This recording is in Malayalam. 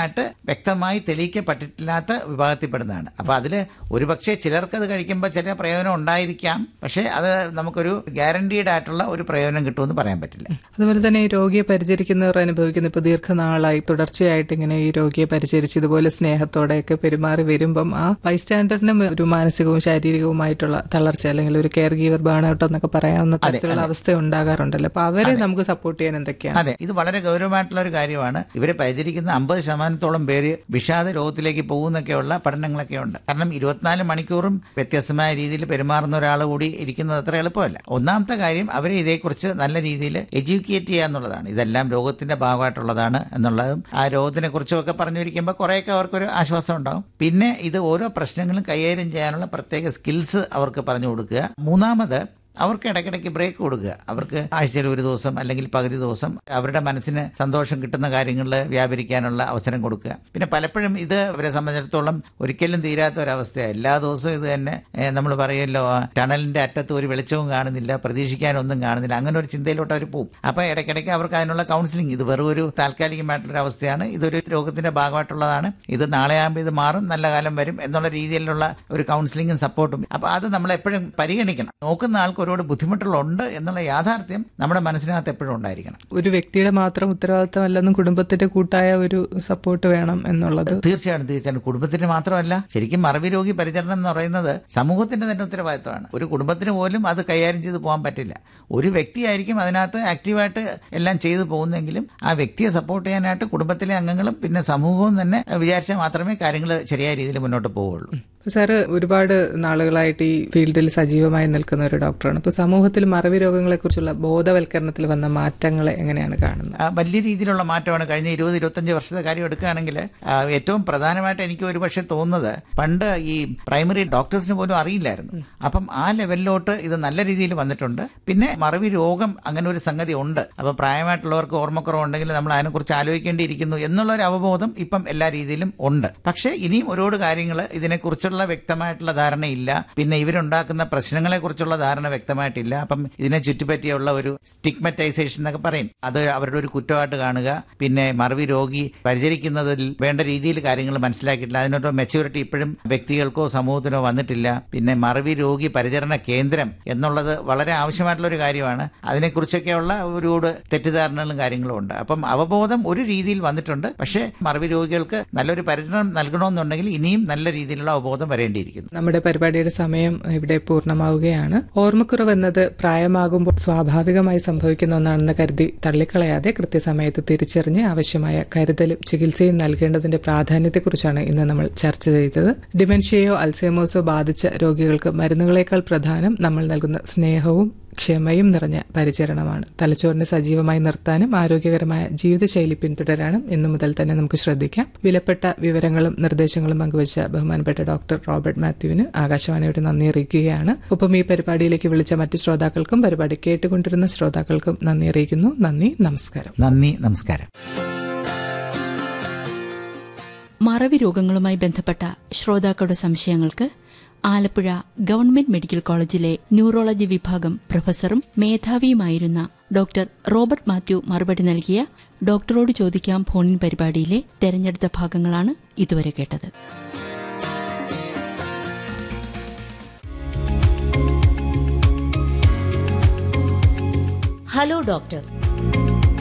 കഴിക്കുന്നതായിട്ട് വ്യക്തമായി തെളിയിക്കപ്പെട്ടിട്ടില്ലാത്ത വിഭാഗത്തിൽപ്പെടുന്നതാണ് അപ്പൊ അതിൽ ഒരുപക്ഷെ ചിലർക്ക് അത് കഴിക്കുമ്പോൾ ചില പ്രയോജനം ഉണ്ടായിരിക്കാം പക്ഷേ അത് നമുക്കൊരു ഗ്യാരണ്ടീഡ് ആയിട്ടുള്ള ഒരു പ്രയോജനം കിട്ടുമെന്ന് പറയാൻ പറ്റില്ല അതുപോലെ തന്നെ ഈ രോഗിയെ പരിചരിക്കുന്നവർ അനുഭവിക്കുന്ന ഇപ്പൊ ദീർഘനാളായി തുടർച്ചയായിട്ട് ഇങ്ങനെ ഈ രോഗിയെ പരിചരിച്ച് ഇതുപോലെ സ്നേഹത്തോടെയൊക്കെ പെരുമാറി വരുമ്പം ആ ബൈസ്റ്റാൻഡറിനും ഒരു മാനസികവും ശാരീരികവുമായിട്ടുള്ള തളർച്ച അല്ലെങ്കിൽ ഒരു കെയർ ഗീവർ ബേൺഔട്ട് എന്നൊക്കെ പറയാവുന്ന തരത്തിലുള്ള അവസ്ഥ ഉണ്ടാകാറുണ്ടല്ലോ അപ്പൊ അവരെ നമുക്ക് സപ്പോർട്ട് ചെയ്യാൻ എന്തൊക്കെയാണ് അതെ ഇത് വളരെ ഗൗരവമായിട്ടുള്ള ഒരു കാര്യമാണ് ഇവരെ പരിചരിക്കുന്ന അമ്പത് ശതമാനത്തോളം പേര് വിഷാദ രോഗത്തിലേക്ക് പോകുന്നൊക്കെയുള്ള പഠനങ്ങളൊക്കെ ഉണ്ട് കാരണം ഇരുപത്തിനാല് മണിക്കൂറും വ്യത്യസ്തമായ രീതിയിൽ പെരുമാറുന്ന ഒരാൾ കൂടി ഇരിക്കുന്നത് അത്ര എളുപ്പമല്ല ഒന്നാമത്തെ കാര്യം അവരെ ഇതേക്കുറിച്ച് നല്ല രീതിയിൽ എഡ്യൂക്കേറ്റ് ചെയ്യുക എന്നുള്ളതാണ് ഇതെല്ലാം രോഗത്തിന്റെ ഭാഗമായിട്ടുള്ളതാണ് എന്നുള്ളതും ആ രോഗത്തിനെ കുറിച്ചും ഒക്കെ പറഞ്ഞിരിക്കുമ്പോൾ കുറേയൊക്കെ അവർക്കൊരു ആശ്വാസം ഉണ്ടാവും പിന്നെ ഇത് ഓരോ പ്രശ്നങ്ങളും കൈകാര്യം ചെയ്യാനുള്ള പ്രത്യേക സ്കിൽസ് അവർക്ക് പറഞ്ഞു കൊടുക്കുക മൂന്നാമത് അവർക്ക് ഇടയ്ക്കിടയ്ക്ക് ബ്രേക്ക് കൊടുക്കുക അവർക്ക് ആഴ്ചയിൽ ഒരു ദിവസം അല്ലെങ്കിൽ പകുതി ദിവസം അവരുടെ മനസ്സിന് സന്തോഷം കിട്ടുന്ന കാര്യങ്ങളിൽ വ്യാപരിക്കാനുള്ള അവസരം കൊടുക്കുക പിന്നെ പലപ്പോഴും ഇത് അവരെ സംബന്ധിച്ചിടത്തോളം ഒരിക്കലും തീരാത്ത ഒരവസ്ഥയാണ് എല്ലാ ദിവസവും ഇത് തന്നെ നമ്മൾ പറയുമല്ലോ ആ ടണലിന്റെ അറ്റത്ത് ഒരു വെളിച്ചവും കാണുന്നില്ല പ്രതീക്ഷിക്കാനൊന്നും കാണുന്നില്ല അങ്ങനെ ഒരു ചിന്തയിലോട്ട് അവർ പോകും അപ്പൊ ഇടയ്ക്കിടയ്ക്ക് അവർക്ക് അതിനുള്ള കൗൺസിലിംഗ് ഇത് വെറും ഒരു താൽക്കാലികമായിട്ടുള്ള അവസ്ഥയാണ് ഇതൊരു രോഗത്തിന്റെ ഭാഗമായിട്ടുള്ളതാണ് ഇത് നാളെ ആകുമ്പോൾ ഇത് മാറും നല്ല കാലം വരും എന്നുള്ള രീതിയിലുള്ള ഒരു കൗൺസിലിംഗും സപ്പോർട്ടും അപ്പൊ അത് നമ്മൾ എപ്പോഴും പരിഗണിക്കണം നോക്കുന്ന ആൾക്ക് ഒരുപാട് ബുദ്ധിമുട്ടുകളുണ്ട് എന്നുള്ള യാഥാർത്ഥ്യം നമ്മുടെ മനസ്സിനകത്ത് എപ്പോഴും ഉണ്ടായിരിക്കണം ഒരു വ്യക്തിയുടെ മാത്രം ഉത്തരവാദിത്തമല്ലെന്നും കുടുംബത്തിന്റെ കൂട്ടായ ഒരു സപ്പോർട്ട് വേണം എന്നുള്ളത് തീർച്ചയായിട്ടും തീർച്ചയായിട്ടും കുടുംബത്തിന് മാത്രമല്ല ശരിക്കും മറവി രോഗി പരിചരണം എന്ന് പറയുന്നത് സമൂഹത്തിന്റെ തന്നെ ഉത്തരവാദിത്തമാണ് ഒരു കുടുംബത്തിന് പോലും അത് കൈകാര്യം ചെയ്ത് പോകാൻ പറ്റില്ല ഒരു വ്യക്തിയായിരിക്കും അതിനകത്ത് ആക്റ്റീവായിട്ട് എല്ലാം ചെയ്തു പോകുന്നെങ്കിലും ആ വ്യക്തിയെ സപ്പോർട്ട് ചെയ്യാനായിട്ട് കുടുംബത്തിലെ അംഗങ്ങളും പിന്നെ സമൂഹവും തന്നെ വിചാരിച്ചാൽ മാത്രമേ കാര്യങ്ങൾ ശരിയായ രീതിയിൽ മുന്നോട്ട് പോവുകയുള്ളൂ സാറ് ഒരുപാട് നാളുകളായിട്ട് ഈ ഫീൽഡിൽ സജീവമായി നിൽക്കുന്ന ഒരു ഡോക്ടറാണ് ഇപ്പൊ സമൂഹത്തിൽ മറവി രോഗങ്ങളെക്കുറിച്ചുള്ള ബോധവൽക്കരണത്തിൽ വന്ന മാറ്റങ്ങളെ എങ്ങനെയാണ് കാണുന്നത് ആ, വലിയ രീതിയിലുള്ള മാറ്റമാണ് കഴിഞ്ഞ ഇരുപത് ഇരുപത്തഞ്ച് വർഷത്തെ കാര്യം എടുക്കുകയാണെങ്കിൽ ആ, ഏറ്റവും പ്രധാനമായിട്ട് എനിക്ക് ഒരു പക്ഷേ തോന്നുന്നത് പണ്ട് ഈ പ്രൈമറി ഡോക്ടേഴ്സിന് പോലും അറിയില്ലായിരുന്നു അപ്പം ആ ലെവലിലോട്ട് ഇത് നല്ല രീതിയിൽ വന്നിട്ടുണ്ട് പിന്നെ മറവി രോഗം അങ്ങനെ ഒരു സംഗതി ഉണ്ട് അപ്പം പ്രായമായിട്ടുള്ളവർക്ക് ഓർമ്മക്കുറവുണ്ടെങ്കിൽ നമ്മൾ അതിനെക്കുറിച്ച് ആലോചിക്കേണ്ടിയിരിക്കുന്നു എന്നുള്ള ഒരു അവബോധം ഇപ്പം എല്ലാ രീതിയിലും ഉണ്ട് പക്ഷേ ഇനിയും ഒരുപാട് കാര്യങ്ങൾ ഇതിനെക്കുറിച്ചുള്ള വ്യക്തമായിട്ടുള്ള ധാരണയില്ല പിന്നെ ഇവരുണ്ടാക്കുന്ന പ്രശ്നങ്ങളെ കുറിച്ചുള്ള ധാരണ വ്യക്തമായിട്ടില്ല അപ്പം ഇതിനെ ചുറ്റിപ്പറ്റിയുള്ള ഒരു സ്റ്റിഗ്മറ്റൈസേഷൻ എന്നൊക്കെ പറയും അത് അവരുടെ ഒരു കുറ്റമായിട്ട് കാണുക പിന്നെ മറവി രോഗി പരിചരിക്കുന്നതിൽ വേണ്ട രീതിയിൽ കാര്യങ്ങൾ മനസ്സിലാക്കിയിട്ടില്ല അതിനൊരു മെച്യൂരിറ്റി ഇപ്പോഴും വ്യക്തികൾക്കോ സമൂഹത്തിനോ വന്നിട്ടില്ല പിന്നെ മറവി രോഗി പരിചരണ കേന്ദ്രം എന്നുള്ളത് വളരെ ആവശ്യമായിട്ടുള്ള ഒരു കാര്യമാണ് അതിനെക്കുറിച്ചൊക്കെയുള്ള ഒരുപാട് തെറ്റിദ്ധാരണകളും കാര്യങ്ങളും ഉണ്ട് അപ്പം അവബോധം ഒരു രീതിയിൽ വന്നിട്ടുണ്ട് പക്ഷേ മറവി രോഗികൾക്ക് നല്ലൊരു പരിചരണം നൽകണമെന്നുണ്ടെങ്കിൽ ഇനിയും നല്ല രീതിയിലുള്ള അവബോധം വരേണ്ടിയിരിക്കുന്നു നമ്മുടെ പരിപാടിയുടെ സമയം ഇവിടെ പൂർണ്ണമാവുകയാണ് ഓർമ്മക്കുറവ് എന്നത് പ്രായമാകുമ്പോൾ സ്വാഭാവികമായി സംഭവിക്കുന്ന ഒന്നാണെന്ന് കരുതി തള്ളിക്കളയാതെ കൃത്യസമയത്ത് തിരിച്ചറിഞ്ഞ് ആവശ്യമായ കരുതലും ചികിത്സയും നൽകേണ്ടതിന്റെ പ്രാധാന്യത്തെക്കുറിച്ചാണ് ഇന്ന് നമ്മൾ ചർച്ച ചെയ്തത് ഡിമെൻഷ്യയോ അൽസൈമേഴ്സോ ബാധിച്ച രോഗികൾക്ക് മരുന്നുകളേക്കാൾ പ്രധാനം നമ്മൾ നൽകുന്ന സ്നേഹവും ക്ഷമയും നിറഞ്ഞ പരിചരണമാണ് തലച്ചോറിനെ സജീവമായി നിർത്താനും ആരോഗ്യകരമായ ജീവിതശൈലി പിന്തുടരാനും ഇന്നു മുതൽ തന്നെ നമുക്ക് ശ്രദ്ധിക്കാം വിലപ്പെട്ട വിവരങ്ങളും നിർദ്ദേശങ്ങളും പങ്കുവച്ച ബഹുമാനപ്പെട്ട ഡോക്ടർ റോബർട്ട് മാത്യുവിന് ആകാശവാണിയുടെ നന്ദി അറിയിക്കുകയാണ് ഒപ്പം ഈ പരിപാടിയിലേക്ക് വിളിച്ച മറ്റ് ശ്രോതാക്കൾക്കും പരിപാടി കേട്ടുകൊണ്ടിരുന്ന ശ്രോതാക്കൾക്കും നന്ദി അറിയിക്കുന്നു നന്ദി നമസ്കാരം നന്ദി നമസ്കാരം മറവി രോഗങ്ങളുമായി ബന്ധപ്പെട്ട ശ്രോതാക്കളുടെ സംശയങ്ങൾക്ക് ആലപ്പുഴ ഗവൺമെന്റ് മെഡിക്കൽ കോളേജിലെ ന്യൂറോളജി വിഭാഗം പ്രൊഫസറും മേധാവിയുമായിരുന്ന ഡോക്ടർ റോബർട്ട് മാത്യു മറുപടി നൽകിയ ഡോക്ടറോട് ചോദിക്കാം ഫോണിൻ പരിപാടിയിലെ തെരഞ്ഞെടുത്ത ഭാഗങ്ങളാണ് ഇതുവരെ കേട്ടത് ഹലോ ഡോക്ടർ